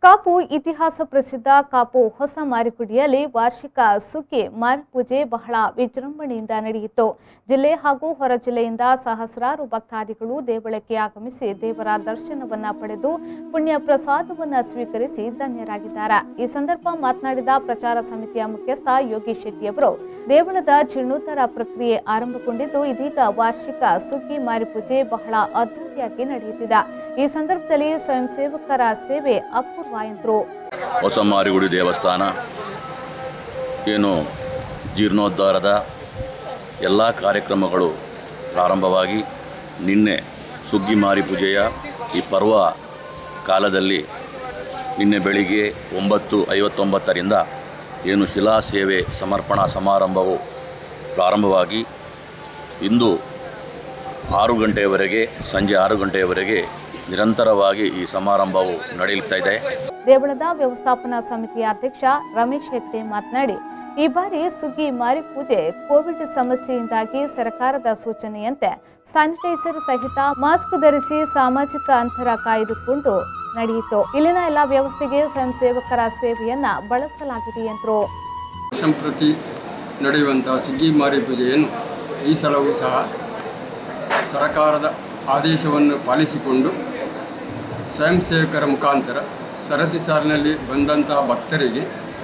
ಕಾಪು ಇತಿಹಾಸ ಪ್ರಸಿದ್ಧ ಕಾಪು ಹೊಸ ಮಾರಿಗುಡಿಯಲ್ಲಿ ವಾರ್ಷಿಕ ಸುಗ್ಗಿ ಮಾರಿಪೂಜೆ ಬಹಳ ವಿಜೃಂಭಣೆಯಿಂದ ನಡೆಯಿತು ಜಿಲ್ಲೆ ಹಾಗೂ ಹೊರ ಜಿಲ್ಲೆಯಿಂದ ಸಹಸ್ರಾರು ಭಕ್ತಾದಿಗಳು ದೇವಳಕ್ಕೆ ಆಗಮಿಸಿ ದೇವರ ದರ್ಶನವನ್ನ ಪಡೆದು ಪುಣ್ಯ ಪ್ರಸಾದವನ್ನ ಸ್ವೀಕರಿಸಿ ಧನ್ಯರಾಗಿದ್ದಾರೆ ಈ ಸಂದರ್ಭ ಮಾತನಾಡಿದ ಪ್ರಚಾರ ಸಮಿತಿಯ ಮುಖ್ಯಸ್ಥ ಯೋಗೀಶ್ ಶೆಟ್ಟಿ ಅವರು ದೇವಳದ ಜೀರ್ಣೋದ್ಧಾರ ಪ್ರಕ್ರಿಯೆ ಆರಂಭಗೊಂಡಿದ್ದು ಇದೀಗ ವಾರ್ಷಿಕ ಸುಗ್ಗಿ ಮಾರಿಪೂಜೆ ಬಹಳ ಅದ್ದೂರಿಯಾಗಿ ನಡೆಯುತ್ತಿದೆ ಈ ಸಂದರ್ಭದಲ್ಲಿ ಸ್ವಯಂ ಸೇವಕರ ಸೇವೆ ಅಪೂರ್ವ ಎಂದರು ಹೊಸ ಮಾರಿಗುಡಿ ದೇವಸ್ಥಾನ ಏನು ಜೀರ್ಣೋದ್ಧಾರದ ಎಲ್ಲ ಕಾರ್ಯಕ್ರಮಗಳು ಪ್ರಾರಂಭವಾಗಿ ನಿನ್ನೆ ಸುಗ್ಗಿ ಮಾರಿ ಪೂಜೆಯ ಈ ಪರ್ವ ಕಾಲದಲ್ಲಿ ನಿನ್ನೆ ಬೆಳಿಗ್ಗೆ ಒಂಬತ್ತು ಐವತ್ತೊಂಬತ್ತರಿಂದ ಏನು ಶಿಲಾ ಸೇವೆ ಸಮರ್ಪಣಾ ಸಮಾರಂಭವು ಪ್ರಾರಂಭವಾಗಿ ಇಂದು ಆರು ಗಂಟೆಯವರೆಗೆ ಸಂಜೆ ಆರು ಗಂಟೆಯವರೆಗೆ ನಿರಂತರವಾಗಿ ಈ ಸಮಾರಂಭವು ನಡೆಯುತ್ತಾ ಇದೆ ದೇವಳದ ವ್ಯವಸ್ಥಾಪನಾ ಸಮಿತಿಯ ಅಧ್ಯಕ್ಷ ರಮೇಶ್ ಹೆಗ್ಡೆ ಮಾತನಾಡಿ ಈ ಬಾರಿ ಸುಗ್ಗಿ ಮಾರಿ ಪೂಜೆ ಕೋವಿಡ್ ಸಮಸ್ಯೆಯಿಂದಾಗಿ ಸರ್ಕಾರದ ಸೂಚನೆಯಂತೆ ಸ್ಯಾನಿಟೈಸರ್ ಸಹಿತ ಮಾಸ್ಕ್ ಧರಿಸಿ ಸಾಮಾಜಿಕ ಅಂತರ ಕಾಯ್ದುಕೊಂಡು ನಡೆಯಿತು ಇಲ್ಲಿನ ಎಲ್ಲ ವ್ಯವಸ್ಥೆಗೆ ಸ್ವಯಂ ಸೇವಕರ ಸೇವೆಯನ್ನ ಬಳಸಲಾಗಿದೆ ಎಂದರು ಸಂಪ್ರತಿ ನಡೆಯುವಂತಹ ಸುಗ್ಗಿ ಮಾರಿ ಪೂಜೆಯನ್ನು ಈ ಸಲವೂ ಸಹ ಸರಕಾರದ ಆದೇಶವನ್ನು ಪಾಲಿಸಿಕೊಂಡು ಸ್ವಯಂ ಸೇವಕರ ಮುಖಾಂತರ ಸರತಿ ಸಾಲಿನಲ್ಲಿ ಬಂದಂತಹ ಭಕ್ತರಿಗೆ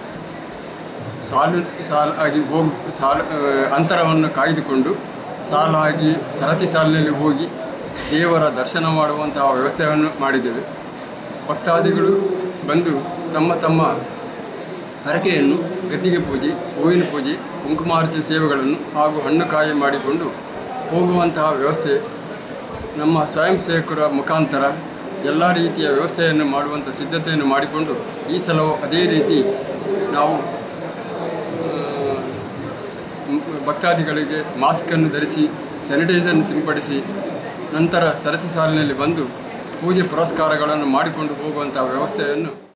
ಸಾಲು ಸಾಲಾಗಿ ಹೋಗಿ ಸಾಲು ಆ, ಅಂತರವನ್ನು ಕಾಯ್ದುಕೊಂಡು ಸಾಲಾಗಿ ಸರತಿ ಸಾಲಿನಲ್ಲಿ ಹೋಗಿ ದೇವರ ದರ್ಶನ ಮಾಡುವಂತಹ ವ್ಯವಸ್ಥೆಯನ್ನು ಮಾಡಿದ್ದೇವೆ ಭಕ್ತಾದಿಗಳು ಬಂದು ತಮ್ಮ ತಮ್ಮ ಹರಕೆಯನ್ನು ಗದ್ದಿಗೆ ಪೂಜೆ ಹೂವಿನ ಪೂಜೆ ಕುಂಕುಮಾರ್ಚನೆ ಸೇವೆಗಳನ್ನು ಹಾಗೂ ಹಣ್ಣು ಕಾಯಿ ಮಾಡಿಕೊಂಡು ಹೋಗುವಂತಹ ವ್ಯವಸ್ಥೆ ನಮ್ಮ ಸ್ವಯಂ ಸೇವಕರ ಮುಖಾಂತರ ಎಲ್ಲ ರೀತಿಯ ವ್ಯವಸ್ಥೆಯನ್ನು ಮಾಡುವಂಥ ಸಿದ್ಧತೆಯನ್ನು ಮಾಡಿಕೊಂಡು ಈ ಸಲವೂ ಅದೇ ರೀತಿ ನಾವು ಆ, ಮ್- ಭಕ್ತಾದಿಗಳಿಗೆ ಮಾಸ್ಕನ್ನು ಧರಿಸಿ ಸ್ಯಾನಿಟೈಸರ್ನ ಸಿಂಪಡಿಸಿ ನಂತರ ಸರತಿ ಸಾಲಿನಲ್ಲಿ ಬಂದು ಪೂಜೆ ಪುರಸ್ಕಾರಗಳನ್ನು ಮಾಡಿಕೊಂಡು ಹೋಗುವಂಥ ವ್ಯವಸ್ಥೆಯನ್ನು